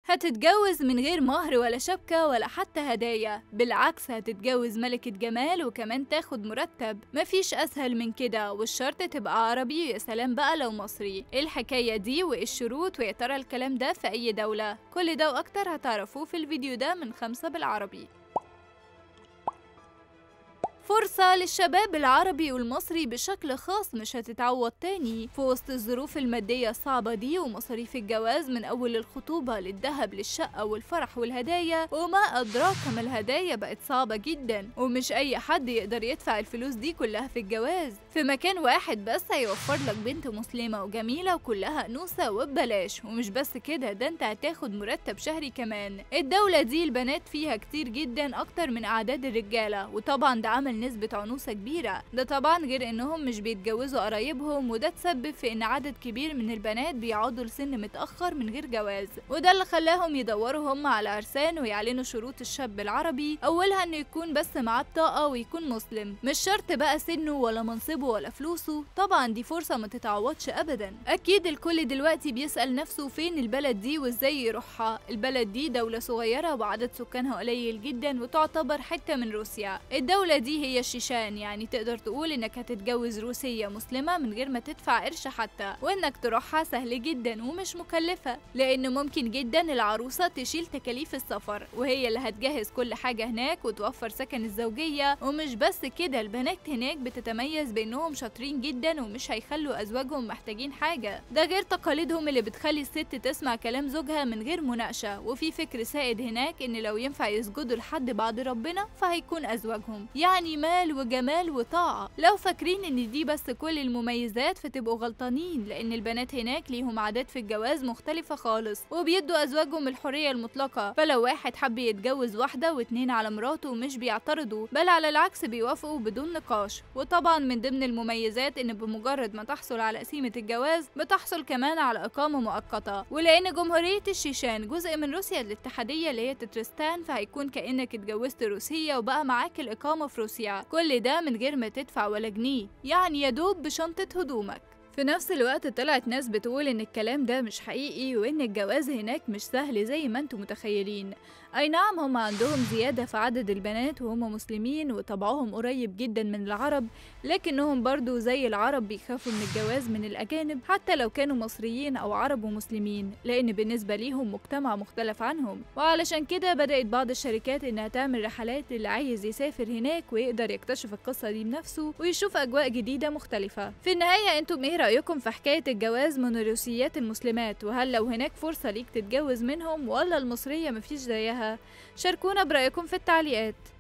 هتتجوز من غير مهر ولا شبكة ولا حتى هدايا بالعكس هتتجوز ملكة جمال وكمان تاخد مرتب مفيش أسهل من كده والشرط تبقى عربي يا سلام بقى لو مصري ايه الحكاية دي وايه الشروط ويا ترى الكلام ده في أي دولة كل ده وأكتر هتعرفوه في الفيديو ده من خمسة بالعربي فرصة للشباب العربي والمصري بشكل خاص مش هتتعوض تاني في وسط الظروف المادية الصعبة دي ومصاريف الجواز من أول الخطوبة للذهب للشقة والفرح والهدايا وما أدراك ما الهدايا بقت صعبة جدا ومش أي حد يقدر يدفع الفلوس دي كلها في الجواز في مكان واحد بس هيوفر لك بنت مسلمة وجميلة وكلها أنوثة وببلاش ومش بس كده ده انت هتاخد مرتب شهري كمان الدولة دي البنات فيها كتير جدا أكتر من أعداد الرجالة وطبعا ده عمل نسبة عنوسة كبيرة ده طبعا غير انهم مش بيتجوزوا قرايبهم وده تسبب في ان عدد كبير من البنات بيقعدوا لسن متأخر من غير جواز وده اللي خلاهم يدوروا هم على عرسان ويعلنوا شروط الشاب العربي اولها انه يكون بس معاه بطاقة ويكون مسلم مش شرط بقى سنه ولا منصبه ولا فلوسه طبعا دي فرصة ما تتعوضش ابدا اكيد الكل دلوقتي بيسأل نفسه فين البلد دي وازاي يروحها البلد دي دولة صغيرة وعدد سكانها قليل جدا وتعتبر حتة من روسيا الدولة دي هي الشيشان يعني تقدر تقول انك هتتجوز روسية مسلمة من غير ما تدفع قرش حتى وانك تروحها سهل جدا ومش مكلفة لان ممكن جدا العروسة تشيل تكاليف السفر وهي اللي هتجهز كل حاجة هناك وتوفر سكن الزوجية ومش بس كده البنات هناك بتتميز بانهم شاطرين جدا ومش هيخلوا ازواجهم محتاجين حاجة ده غير تقاليدهم اللي بتخلي الست تسمع كلام زوجها من غير مناقشة وفي فكر سائد هناك ان لو ينفع يسجدوا لحد بعد ربنا فهيكون ازواجهم يعني مال وجمال وطاعة لو فاكرين ان دي بس كل المميزات فتبقوا غلطانين لان البنات هناك ليهم عادات في الجواز مختلفة خالص وبيدوا ازواجهم الحرية المطلقة فلو واحد حب يتجوز واحدة واتنين على مراته مش بيعترضوا بل على العكس بيوافقوا بدون نقاش وطبعا من ضمن المميزات ان بمجرد ما تحصل على قسيمة الجواز بتحصل كمان على اقامة مؤقتة ولان جمهورية الشيشان جزء من روسيا الاتحادية اللي هي تترستان فهيكون كأنك اتجوزت روسية وبقى معاك الاقامة في روسيا كل ده من غير ما تدفع ولا جنيه يعني يدوب بشنطة هدومك في نفس الوقت طلعت ناس بتقول ان الكلام ده مش حقيقي وان الجواز هناك مش سهل زي ما انتم متخيلين اي نعم هم عندهم زيادة في عدد البنات وهم مسلمين وطبعهم قريب جدا من العرب لكنهم برضو زي العرب بيخافوا من الجواز من الاجانب حتى لو كانوا مصريين او عرب ومسلمين لان بالنسبة ليهم مجتمع مختلف عنهم وعلشان كده بدأت بعض الشركات انها تعمل رحلات اللي عايز يسافر هناك ويقدر يكتشف القصة دي بنفسه ويشوف اجواء جديدة مختلفة في النهاية انتم ايه رأيكم في حكاية الجواز من الروسيات المسلمات وهل لو هناك فرصة ليك تتجوز منهم ولا المصرية مفيش زيها شاركونا برأيكم في التعليقات